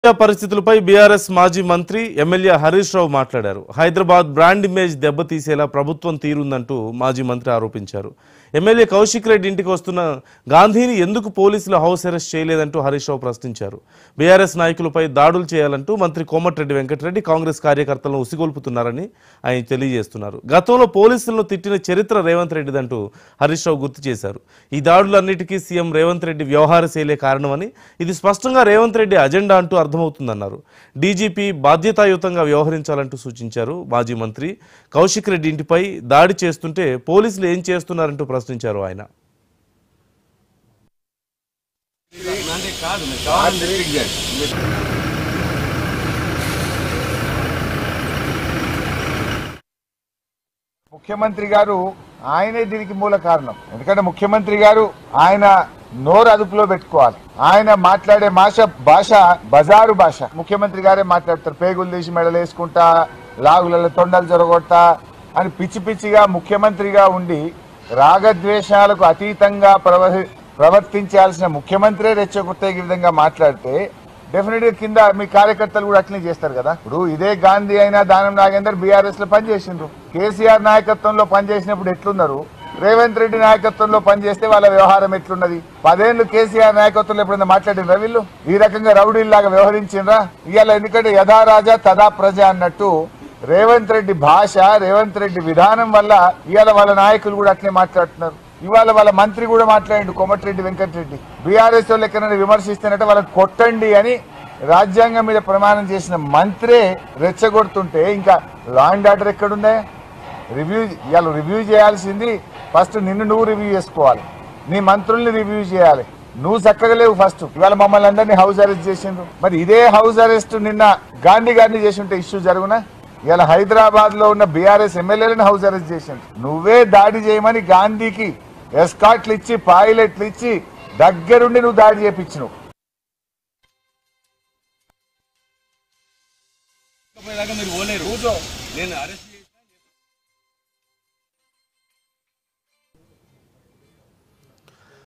తాజా పరిస్థితులపై బీఆర్ఎస్ మాజీ మంత్రి ఎమ్మెల్యే హరీష్ రావు మాట్లాడారు హైదరాబాద్ బ్రాండ్ ఇమేజ్ దెబ్బతీసేలా ప్రభుత్వం తీరుందంటూ మాజీ మంత్రి ఆరోపించారు ఎమ్మెల్యే కౌశిక్ రెడ్డి ఇంటికి వస్తున్న గాంధీని ఎందుకు పోలీసులు హౌస్ అరెస్ట్ చేయలేదంటూ హరీష్ రావు ప్రశ్నించారు బీఆర్ఎస్ నాయకులపై దాడులు చేయాలంటూ మంత్రి కోమటిరెడ్డి వెంకటరెడ్డి కాంగ్రెస్ కార్యకర్తలను ఉసిగొల్పుతున్నారని ఆయన తెలియజేస్తున్నారు గతంలో పోలీసులను తిట్టిన చరిత్ర రేవంత్ రెడ్డిదంటూ హరీష్ రావు గుర్తు చేశారు ఈ దాడులన్నిటికీ సీఎం రేవంత్ రెడ్డి వ్యవహార శైలే కారణమని ఇది స్పష్టంగా రేవంత్ రెడ్డి అజెండా అంటూ అర్థమవుతుందన్నారు డీజీపీ బాధ్యతాయుతంగా వ్యవహరించాలంటూ సూచించారు మాజీ మంత్రి కౌశిక్ రెడ్డి ఇంటిపై దాడి చేస్తుంటే పోలీసులు ఏం చేస్తున్నారంటూ ప్రశ్నించారు ఆయన ముఖ్యమంత్రి గారు ఆయనే దీనికి మూల కారణం ఎందుకంటే ముఖ్యమంత్రి గారు ఆయన నోరు అదుపులో పెట్టుకోవాలి ఆయన మాట్లాడే భాష భాష బజారు భాష ముఖ్యమంత్రి గారే మాట్లాడతారు పేగులు తీసి మెడలు వేసుకుంటా లాగులలో తొండలు జొరగొడతా అని పిచ్చి పిచ్చిగా ముఖ్యమంత్రిగా ఉండి రాగద్వేషాలకు అతీతంగా ప్రవహి ప్రవర్తించాల్సిన ముఖ్యమంత్రే రెచ్చగొట్టే విధంగా మాట్లాడితే డెఫినెట్ గా కింద మీ కార్యకర్తలు కూడా అట్లనే చేస్తారు కదా ఇప్పుడు ఇదే గాంధీ అయినా దానం నాగేందర్ బీఆర్ఎస్ లో పనిచేసిండ్రు కేసీఆర్ నాయకత్వంలో పనిచేసినప్పుడు ఎట్లున్నారు రేవంత్ రెడ్డి నాయకత్వంలో పనిచేస్తే వాళ్ళ వ్యవహారం ఎట్లున్నది పదేళ్లు కేసీఆర్ నాయకత్వంలో ఎప్పుడైనా మాట్లాడినరా వీళ్ళు ఈ రకంగా రౌడీల్లాగా వ్యవహరించిండ్రా ఇవాళ ఎందుకంటే యథా రాజా తదా ప్రజ అన్నట్టు రేవంత్ రెడ్డి భాష రేవంత్ రెడ్డి విధానం వల్ల ఇవాళ వాళ్ళ నాయకులు కూడా అట్లే మాట్లాడుతున్నారు ఇవాళ వాళ్ళ మంత్రి కూడా మాట్లాడిండు కోమటిరెడ్డి వెంకటరెడ్డి బీఆర్ఎస్ వాళ్ళు ఎక్కడైనా విమర్శిస్తున్నట్టు వాళ్ళని కొట్టండి అని రాజ్యాంగం మీద ప్రమాణం చేసిన మంత్రే రెచ్చగొడుతుంటే ఇంకా లా అండ్ ఆర్డర్ ఎక్కడుందే రివ్యూ ఇవాళ రివ్యూ చేయాల్సింది ఫస్ట్ నిన్ను నువ్వు రివ్యూ చేసుకోవాలి నీ మంత్రుల్ని రివ్యూ చేయాలి నువ్వు చక్కగా లేవు ఫస్ట్ ఇవాళ మమ్మల్ని అందరినీ హౌస్ అరెస్ట్ చేసిండ్రు మరి ఇదే హౌస్ అరెస్ట్ నిన్న గాంధీ గారిని చేసి ఉంటే ఇష్యూ జరుగునా ఇవాళ హైదరాబాద్ లో ఉన్న బీఆర్ఎస్ ఎమ్మెల్యేలను హౌస్ అరెస్ట్ చేసిండ్రు నువ్వే దాడి చేయమని గాంధీకి ఎస్కాట్లు ఇచ్చి పైలట్లు ఇచ్చి దగ్గరుండి నువ్వు దాడి చేపించినావు పోయేదాకా మీరు పోలేరు నేను అరెస్ట్